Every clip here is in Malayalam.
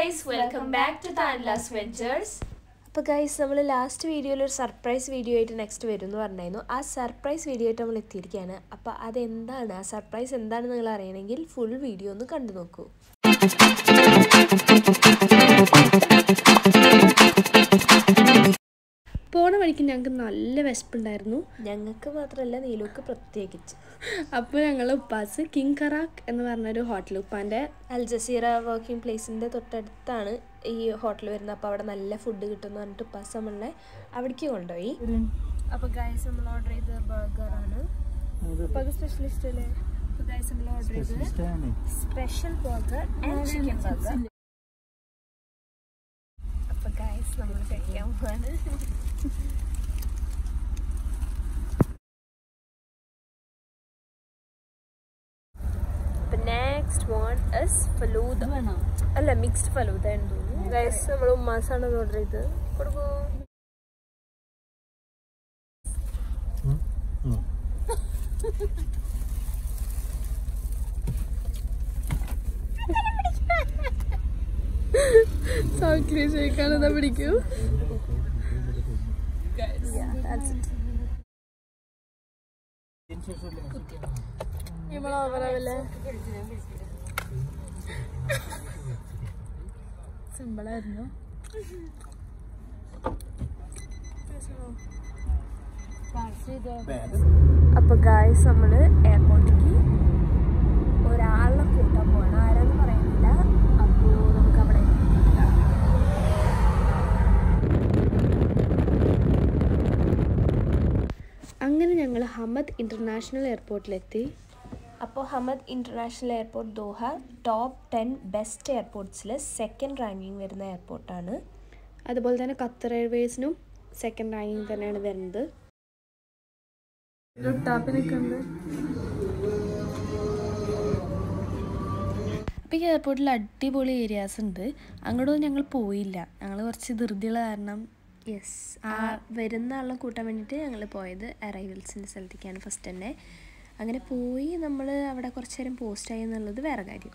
Guys welcome back to Thanlas ventures അപ്പോൾ ഗൈസ് നമ്മൾ ലാസ്റ്റ് വീഡിയോയിൽ ഒരു സർപ്രൈസ് വീഡിയോ ആയിട്ട് നെക്സ്റ്റ് വരും എന്ന് പറഞ്ഞായിരുന്നു ആ സർപ്രൈസ് വീഡിയോ ആയിട്ട് നമ്മൾ എത്തിയിരിക്കുകയാണ് അപ്പോൾ അതെന്താണ് ആ സർപ്രൈസ് എന്താണെന്ന് നിങ്ങൾ അറിയണമെങ്കിൽ ഫുൾ വീഡിയോ ഒന്ന് കണ്ടു നോക്കൂ പോണ വഴിക്ക് ഞങ്ങൾക്ക് നല്ല വിശപ്പുണ്ടായിരുന്നു ഞങ്ങൾക്ക് മാത്രമല്ല നീലുക്ക് പ്രത്യേകിച്ച് അപ്പോൾ ഞങ്ങൾ ഉപ്പാസ് കിങ് കറാക്ക് എന്ന് പറഞ്ഞൊരു ഹോട്ടൽ ഉപ്പാൻ്റെ അൽ ജസീറ വർക്കിംഗ് പ്ലേസിൻ്റെ തൊട്ടടുത്താണ് ഈ ഹോട്ടൽ വരുന്നത് അപ്പോൾ അവിടെ നല്ല ഫുഡ് കിട്ടുമെന്ന് പറഞ്ഞിട്ട് ഉപ്പാസ് നമ്മളെ അവിടേക്ക് കൊണ്ടുപോയി അപ്പോൾ ഗൈസ് നമ്മൾ ഓർഡർ ചെയ്ത ബർഗറാണ് ഉപ്പാക്ക് സ്പെഷ്യലിസ്റ്റ് അല്ലേ അപ്പോൾ ഗൈസ് നമ്മൾ ഓർഡർ ചെയ്തത് special burger and chicken burger അപ്പോൾ ഗൈസ് നമ്മൾ കഴിക്കാൻ പോവാണ് അപ്പം നെക്സ്റ്റ് വൺ ഇസ് ഫലൂദ അല്ല മിക്സ്ഡ് ഫലൂദ എന്ന് തോന്നുന്നു ഗൈസ് നമ്മൾ ഉമ്മാസാണ് ഓർഡർ ചെയ്തത് കൊടുക്കൂ സൗകര്യം ചോദിക്കാനെന്താ പിടിക്കൂ Yeah, that's it. സിമ്പിളായിരുന്നു അപ്പൊ ഗായ്സ് നമ്മള് എയർപോർട്ടിലേക്ക് ഒരാളെ കൂട്ടാൻ പോകണം ആരാന്ന് പറയുന്നില്ല അപ്പോ നമുക്ക് അവിടെ അങ്ങനെ ഞങ്ങൾ ഹമദ് ഇൻ്റർനാഷണൽ എയർപോർട്ടിലെത്തി അപ്പോൾ Hamad international airport Doha top ten best എയർപോർട്ട്സിൽ സെക്കൻഡ് റാങ്കിങ് വരുന്ന എയർപോർട്ടാണ് അതുപോലെ തന്നെ ഖത്തർ എയർവേസിനും സെക്കൻഡ് റാങ്കിങ് തന്നെയാണ് വരുന്നത് അപ്പോൾ ഈ എയർപോർട്ടിൽ അടിപൊളി ഏരിയാസ് ഉണ്ട് അങ്ങോട്ടൊന്നും ഞങ്ങൾ പോയില്ല ഞങ്ങൾ കുറച്ച് ധൃതിയുള്ള കാരണം യെസ് ആ വരുന്ന ആളെ കൂട്ടാൻ വേണ്ടിയിട്ട് ഞങ്ങൾ പോയത് അറൈവൽസിൻ്റെ സ്ഥലത്തേക്കാണ് ഫസ്റ്റ് തന്നെ അങ്ങനെ പോയി നമ്മൾ അവിടെ കുറച്ച് നേരം പോസ്റ്റായി എന്നുള്ളത് വേറെ കാര്യം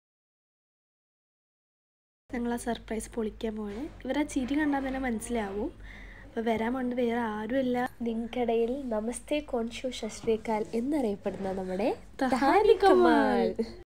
ഞങ്ങൾ ആ സർപ്രൈസ് പൊളിക്കാൻ പോവാണ് ഇവർ ആ ചിരി കണ്ടാൽ തന്നെ മനസ്സിലാവും അപ്പോൾ വരാൻ കൊണ്ട് വേറെ ആരുമില്ല നിങ്ങൾക്കിടയിൽ നമസ്തേ കോൺഷു ശശ്രീകാൽ എന്നറിയപ്പെടുന്ന നമ്മുടെ തഹാനി കമാൽ.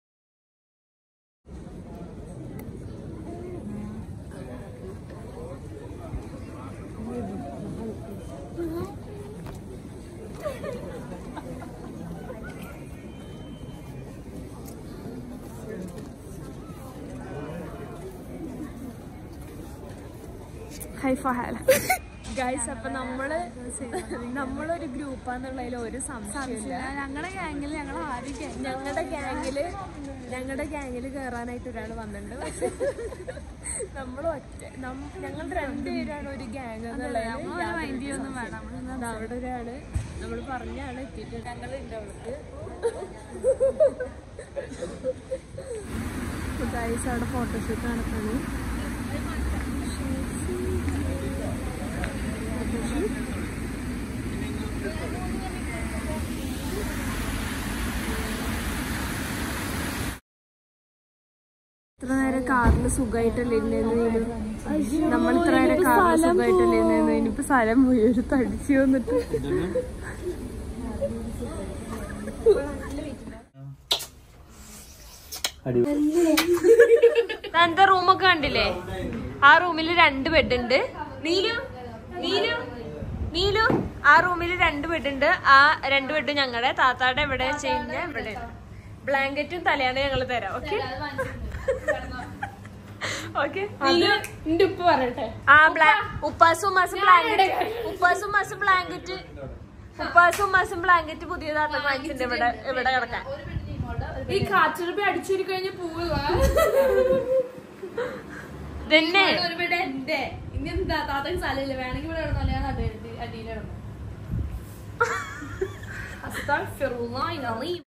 ഗൈസ് അപ്പൊ നമ്മള് നമ്മളൊരു ഗ്രൂപ്പാന്നുള്ളതിൽ ഒരു സംശയമില്ല ഞങ്ങളുടെ ഗ്യാങ്ങിൽ ഞങ്ങൾ ആരും ഞങ്ങളുടെ ഗ്യാങ്ങില് ഞങ്ങളുടെ ഗ്യാങ്ങില് കയറാനായിട്ട് ഒരാൾ വന്നിട്ടുണ്ട് പക്ഷെ നമ്മൾ ഒറ്റ നം- ഞങ്ങൾ രണ്ടുപേരാണ് ഒരു ഗ്യാങ് മൈൻഡിയൊന്നും വേണം അവിടെ ഒരാള് നമ്മൾ പറഞ്ഞാണ് എത്തിയിട്ട് ഞങ്ങളുണ്ട് അവൾക്ക് ഗൈസ് അവിടെ ഫോട്ടോഷൂട്ട് നടത്തുന്നു ഇത്ര നേരം കാറിൽ സുഖമായിട്ടല്ലേ ഇരുന്നേന്ന് നമ്മൾ ഇത്ര നേരം കാറിൽ സുഖമായിട്ടല്ലേ ഇരുന്നേന്ന് ഇനിയിപ്പോ സ്ഥലം പോയി ഒരു തടിച്ചു വന്നിട്ട് എന്താ റൂമൊക്കെ കണ്ടില്ലേ ആ റൂമിൽ രണ്ട് ബെഡ് ഉണ്ട് നീലു നീലു നീലു ആ റൂമിൽ രണ്ട് ബെഡ് ഉണ്ട് ആ രണ്ട് ബെഡ് ഞങ്ങളുടെ താത്താടെ എവിടെ ചെയ്യുന്ന ഇവിടെ ബ്ലാങ്കറ്റും തലയാണ് ഞങ്ങൾ തരാം ഓക്കെ ഓക്കെ എന്റെ ഉപ്പ് പറയട്ടെ ആ ബ്ലാ ഉപ്പാസും മാസം ബ്ലാങ്കറ്റ് ഉപ്പാസും മാസം ബ്ലാങ്കറ്റ് ഉപ്പാസും മാസം ബ്ലാങ്കറ്റ് പുതിയതായിട്ട് വാങ്ങിച്ചിട്ടുണ്ട് ഇവിടെ ഇവിടെ കിടക്കാൻ ഈ കാറ്റുറപ്പി അടിച്ചൊരു കഴിഞ്ഞ പൂവ് തന്നെ ഇവിടെ എന്റെ ഇനി എന്താ താത്തക്ക് സ്ഥലമില്ല വേണമെങ്കിൽ ഇവിടെ ഇടണോ ഞാൻ അടിയിൽ ഇടണം അസ്തഗ്ഫിറുല്ലാഹ് അലീം.